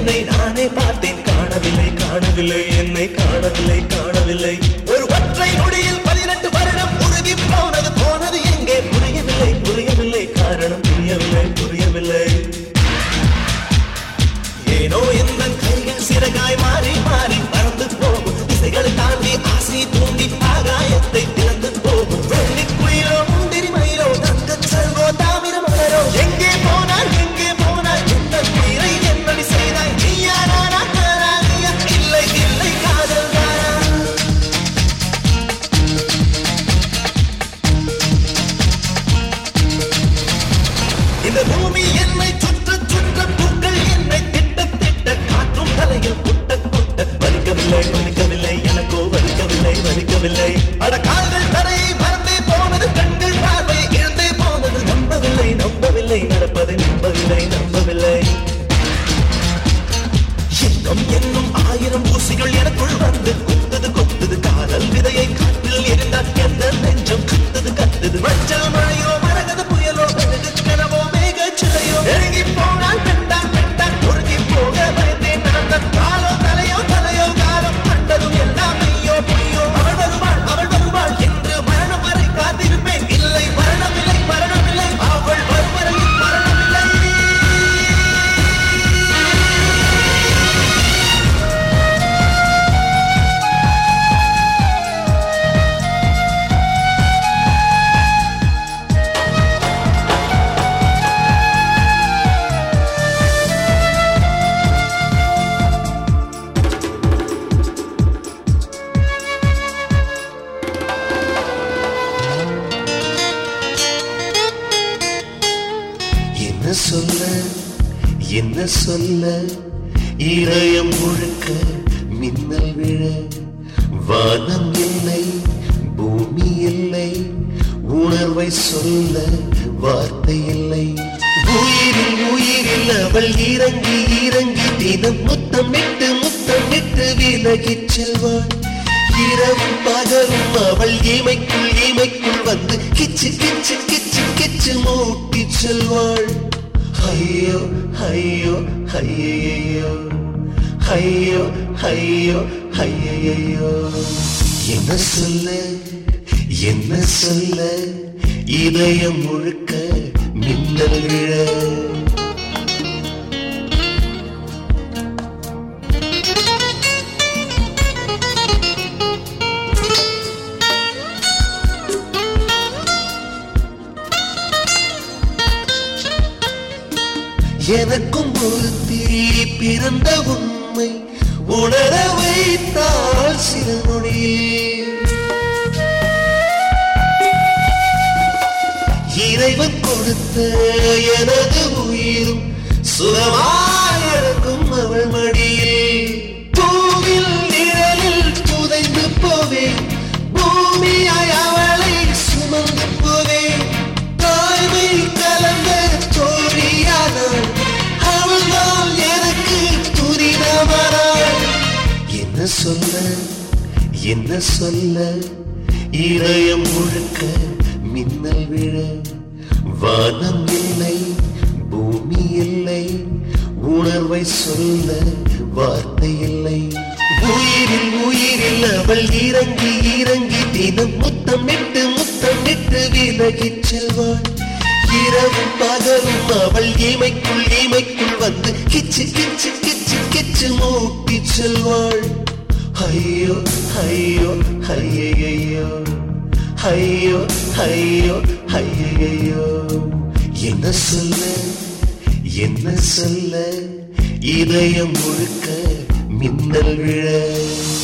என்னை நானே பார்த்தேன் காணவில்லை காணவில்லை என்னை காணவில்லை காணவில்லை ஒரு ஒற்றை நொடியில் பதினெட்டு வருடம் உருகி போனது போனது எங்கே புரியவில்லை புரியவில்லை காரணம் புரியவில்லை புரியவில்லை ஏனோ எந்த கைகள் சிறகாய் மாறி மாறி பறந்து போகும் திசைகளை தாண்டி ஆசை தூண்டி ஆகாயத்தை திறந்து போகும் வெள்ளி குயிலோ முந்திரி மயிலோ தங்க செல்வோ தாமிர மலரோ எங்கே போனாய் எங்கே போனாய் எந்த உயிரை என்னடி செய்தாய் நீயா நானா நானா நீயா இல்லை இல்லை காதல் தானா இந்த பூமி என்னை சுற்ற சுற்ற பூக்கள் என்னை திட்ட திட்ட காற்றும் தலையில் குட்ட குட்ட வலிக்கவில்லை வலிக்கவில்லை எனக்கோ வலிக்கவில்லை வலிக்கவில்லை அட கால்கள் தரையை மறந்தே போனது கண்கள் பார்வை இழந்தே போனது நம்பவில்லை நம்பவில்லை நடப்பதை நம்பவில்லை நம்பவில்லை இன்னும் என்னும் ஆயிரம் ஊசிகள் எனக்குள் வந்து குத்துது குத்துது காதல் விதையை காற்றில் எரிந்தால் எந்த நெஞ்சம் கத்துது கத்துது மஞ்சள் மழையோ மரகத புயலோ மெழுகு கனவோ மேக சிலையோ நெருங்கி போனால் பெண்டான் பெண்டான் முருகி போக பயந்தேன் நான் தன் காலோ தலையோ தலையோ காலம் கண்டதும் எல்லாம் மெய்யோ பொய்யோ அவள் வருவாள் அவள் வருவாள் என்று மரணம் வரை காத்திருப்பேன் இல்லை மரணமில்லை மரணமில்லை அவள் வரும் வரையில் மரணமில்லை என்ன சொல்ல என்ன சொல்ல இதயம் முழுக்க மின்னல் விழ வானம் இல்லை பூமி இல்லை உணர்வை சொல்ல வார்த்தை இல்லை உயிரில் உயிரில் அவள் இறங்கி இறங்கி தினம் முத்தமிட்டு முத்தமிட்டு விலகிச் செல்வாள் இரவும் பகலும் அவள் இமைக்குள் இமைக்குள் வந்து கிச்சு கிச்சு கிச்சு கிச்சு மூட்டி செல்வாள் ஐயோ ஐயோ ஐயையோ ஐயோ ஐயோ ஐயையோ என்ன சொல்ல என்ன சொல்ல இதயம் முழுக்க மின்னல் விழ எனக்கும் ஒரு திரி பிறந்த உண்மை உணர வைத்தால் சில நொடியில் இறைவன் கொடுத்த எனது உயிரும் சுகமாயிருக்கும் அவள் மடியில் பூவில் நிழலில் புதைந்து போவேன் பூமியாய் அவளை சுமந்து போவேன் தாய்மை கலந்த தோழியானாள் அவள்தான் எனக்கு துரிதமானாள் என்ன சொல்ல என்ன சொல்ல இதயம் முழுக்க மின்னல் விழ வானம் இல்லை பூமி இல்லை உணர்வை சொல்ல வார்த்தை இல்லை உயிரில் உயிரில் அவள் இறங்கி இறங்கி தினம் முத்தமிட்டு முத்தமிட்டு விலகிச் செல்வாள் இரவும் பகலும் அவள் இமைக்குள் இமைக்குள் வந்து கிச்சு கிச்சு கிச்சு கிச்சு மூட்டி செல்வாள் ஐயோ ஐயோ ஐயையோ ஐயோ ஐயோ ஐயையோ என்ன சொல்ல என்ன சொல்ல இதயம் முழுக்க மின்னல் விழ